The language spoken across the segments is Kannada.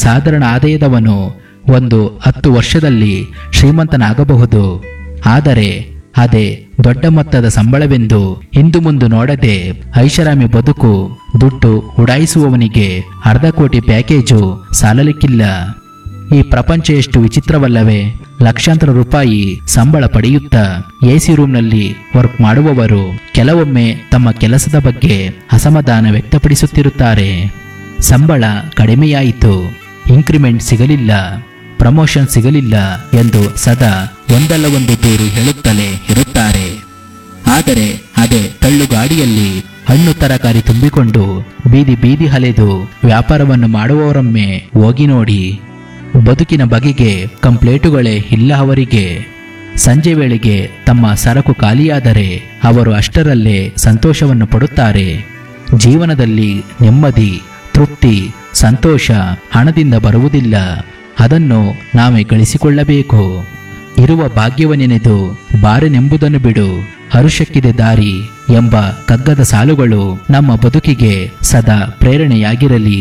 ಸಾಧಾರಣ ಆದಾಯದವನು ಒಂದು ಹತ್ತು ವರ್ಷದಲ್ಲಿ ಶ್ರೀಮಂತನಾಗಬಹುದು ಆದರೆ ಅದೇ ದೊಡ್ಡ ಮೊತ್ತದ ಸಂಬಳವೆಂದು ಹಿಂದು ಮುಂದು ನೋಡದೆ ಐಷಾರಾಮಿ ಬದುಕು ದುಡ್ಡು ಉಡಾಯಿಸುವವನಿಗೆ ಅರ್ಧ ಕೋಟಿ ಪ್ಯಾಕೇಜು ಸಾಲಲಿಕ್ಕಿಲ್ಲ ಈ ಪ್ರಪಂಚ ಎಷ್ಟು ವಿಚಿತ್ರವಲ್ಲವೇ ಲಕ್ಷಾಂತರ ರೂಪಾಯಿ ಸಂಬಳ ಪಡೆಯುತ್ತಾ ಎಸಿ ರೂಮ್ನಲ್ಲಿ ವರ್ಕ್ ಮಾಡುವವರು ಕೆಲವೊಮ್ಮೆ ತಮ್ಮ ಕೆಲಸದ ಬಗ್ಗೆ ಅಸಮಾಧಾನ ವ್ಯಕ್ತಪಡಿಸುತ್ತಿರುತ್ತಾರೆ ಸಂಬಳ ಕಡಿಮೆಯಾಯಿತು ಇಂಕ್ರಿಮೆಂಟ್ ಸಿಗಲಿಲ್ಲ ಪ್ರಮೋಷನ್ ಸಿಗಲಿಲ್ಲ ಎಂದು ಸದಾ ಒಂದಲ್ಲ ಒಂದು ದೂರು ಹೇಳುತ್ತಲೇ ಇರುತ್ತಾರೆ ಆದರೆ ಅದೇ ತಳ್ಳುಗಾಡಿಯಲ್ಲಿ ಹಣ್ಣು ತರಕಾರಿ ತುಂಬಿಕೊಂಡು ಬೀದಿ ಬೀದಿ ಹಲೆದು ವ್ಯಾಪಾರವನ್ನು ಮಾಡುವವರೊಮ್ಮೆ ಹೋಗಿ ನೋಡಿ ಬದುಕಿನ ಬಗೆಗೆ ಕಂಪ್ಲೇಟುಗಳೇ ಇಲ್ಲ ಅವರಿಗೆ ಸಂಜೆ ವೇಳೆಗೆ ತಮ್ಮ ಸರಕು ಖಾಲಿಯಾದರೆ ಅವರು ಅಷ್ಟರಲ್ಲೇ ಸಂತೋಷವನ್ನು ಪಡುತ್ತಾರೆ ಜೀವನದಲ್ಲಿ ನೆಮ್ಮದಿ ತೃಪ್ತಿ ಸಂತೋಷ ಹಣದಿಂದ ಬರುವುದಿಲ್ಲ ಅದನ್ನು ನಾವೇ ಗಳಿಸಿಕೊಳ್ಳಬೇಕು ಇರುವ ಭಾಗ್ಯವನೆನೆದು ಬಾರೆನೆಂಬುದನ್ನು ಬಿಡು ಹರುಷಕ್ಕಿದೆ ದಾರಿ ಎಂಬ ಕಗ್ಗದ ಸಾಲುಗಳು ನಮ್ಮ ಬದುಕಿಗೆ ಸದಾ ಪ್ರೇರಣೆಯಾಗಿರಲಿ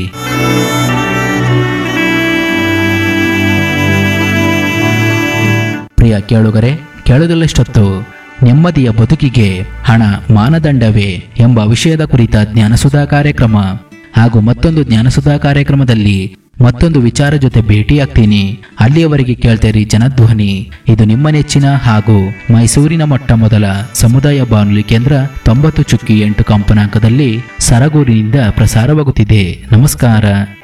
ಪ್ರಿಯ ಕೇಳುಗರೆ ಕೇಳುವುದಲ್ಲಷ್ಟೊತ್ತು ನೆಮ್ಮದಿಯ ಬದುಕಿಗೆ ಹಣ ಮಾನದಂಡವೇ ಎಂಬ ವಿಷಯದ ಕುರಿತ ಜ್ಞಾನಸುಧಾ ಕಾರ್ಯಕ್ರಮ ಹಾಗೂ ಮತ್ತೊಂದು ಜ್ಞಾನಸುಧಾ ಕಾರ್ಯಕ್ರಮದಲ್ಲಿ ಮತ್ತೊಂದು ವಿಚಾರ ಜೊತೆ ಭೇಟಿಯಾಗ್ತೀನಿ ಅಲ್ಲಿಯವರೆಗೆ ಕೇಳ್ತೇರಿ ಜನಧ್ವನಿ ಇದು ನಿಮ್ಮ ನೆಚ್ಚಿನ ಹಾಗೂ ಮೈಸೂರಿನ ಮೊಟ್ಟ ಮೊದಲ ಸಮುದಾಯ ಬಾನುಲಿ ಕೇಂದ್ರ ತೊಂಬತ್ತು ಚುಕ್ಕಿ ಎಂಟು ಕಂಪನಾಂಕದಲ್ಲಿ ಸರಗೂರಿನಿಂದ ಪ್ರಸಾರವಾಗುತ್ತಿದೆ ನಮಸ್ಕಾರ